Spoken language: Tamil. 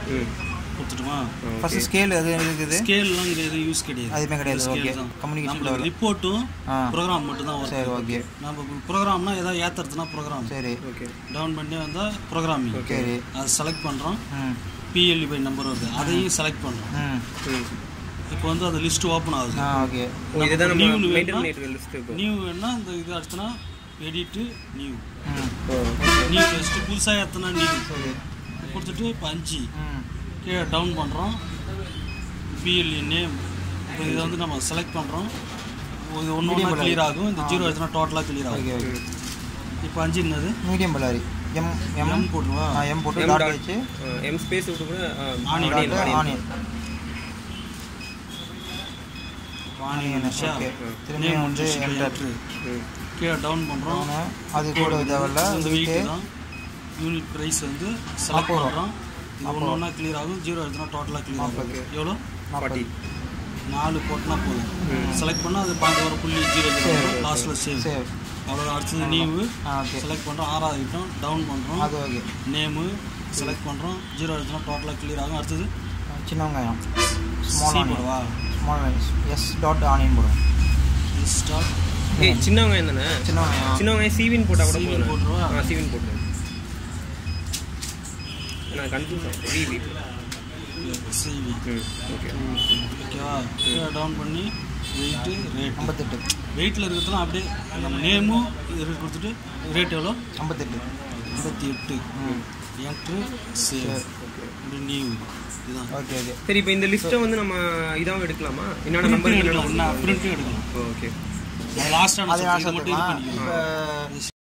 ம் கொடுத்துட்டுமா ஃபர்ஸ்ட் ஸ்கேல் அது இருக்குது ஸ்கேல்லாம் இங்கே எதுவும் யூஸ் கிடையாது அதுவுமே கிடையாது, Scale okay. தான். Communication நம்மளுக்கு level. ரிப்போர்ட்டும் ஆ ப்ரோக்ராம் மட்டும் தான் சரி வரும் ஓகே நம்ம ப்ரோக்ராம்னா ஏதாவது ஏற்றுறதுனா ப்ரோக்ராம் சரி ஓகே டவுன் பண்ணி வந்தால் ப்ரோக்ராமிங் சரி அதை செலக்ட் பண்ணுறோம் ம் பிஎல்இ பை நம்பர் வருது அதையும் செலக்ட் பண்ணுறோம் ம் ம் இப்போ வந்து அது லிஸ்ட் ஓப்பன் ஆகுது ஆ ஓகே ஓ இதுதான் நம்ம New னு மெயின்டைன் வேணுமா? பண்ணிட்டு லிஸ்ட் இப்போ நியூ வேணா இந்த இது அடுத்தனா எடிட்டு நியூ ம் ஓ நியூ ஃபஸ்ட்டு புதுசாக ஏற்றினா நியூ சரி கொடுத்துட்டு இப்போ அஞ்சு ம் கீழே டவுன் பண்ணுறோம் பிஎல்இ நேம் இப்போ இதை வந்து நம்ம செலக்ட் பண்ணுறோம் இது ஒன்று ஒன்றா கிளியர் ஆகும் இந்த ஜீரோ எடுத்துனா டோட்டலாக கிளியர் ஆகும் ஓகே ஓகே இப்போ அஞ்சு என்னது medium Bellary M M M போட்டுருவா ஆ எம் போட்டு M டாட் dot. வச்சு எம் ஸ்பேஸ் விட்டு கூட onion, onion dot onion onion onion Nisha okay name திரும்பி வந்து வந்து என்டர் ம் கீழே டவுன் பண்ணுறோம் அது கூட தேவையில்ல இந்த இதுக்கு வெயிட் தான் யூனிட் ப்ரைஸ் வந்து செலக்ட் பண்ணுறோம் இது ஒன்று ஒன்றா கிளியர் ஆகும் ஜீரோ எடுத்துனா டோட்டலாக கிளியர் ஆகும் எவ்வளோ ஃபார்ட்டி நாலு போட்டுனா போதும் செலக்ட் பண்ணால் அது பாயிண்ட் வர புள்ளி ஜீரோ ஜீரோ லாஸ்ட்டில் சேவ் சேவ் அவ்வளோ அடுத்தது நீவு ஆ ஓகே செலக்ட் பண்ணுறோம் ஆறாவது ஐட்டம் டவுன் பண்ணுறோம் அது ஓகே நேமு செலக்ட் பண்ணுறோம் ஜீரோ எடுத்துனா டோட்டலாக கிளியர் ஆகும் அடுத்தது சின்ன வெங்காயம் ஸ்மால் சி ஆனியன் போடவா ஸ்மால் எஸ் டாட் ஆனியன் போடுவோம் ஸ்டார்ட் ஏய் சின்ன வெங்காயம் தானே சின்ன வெங்காயம் சின்ன வெங்காயம் சீவின் போட்டா கூட சீவின் போதும் போட்டுருவா? ஆ சீவின் போட்டு நான் கன்ஃபியூஸ் ஆகிட்டேன் V V C V okay ஓகேவா கீழே டவுன் பண்ணி வெயிட்டு ரேட் ஐம்பத்தெட்டு வெயிட்டில் இருக்கிறதுலாம் அப்படியே நம்ம நேமும் இது கொடுத்துட்டு ரேட் எவ்வளோ ஐம்பத்தெட்டு ஐம்பத்தி எட்டு என்ட்ரு சேவ் அப்படி நியூ இதுதான் ஓகே ஓகே சரி இப்போ இந்த லிஸ்ட்டை வந்து நம்ம இதாகவும் எடுக்கலாமா என்னென்ன நம்பர் பிரிண்ட்டும் எடுக்கலாம் பிரிண்ட்டும் எடுக்கலாம் ஓகே லாஸ்ட்டாக அது நான் நான் இது மட்டும் இது சொல்லிக்கலாம் பண்ணிக்கலாம் இப்போ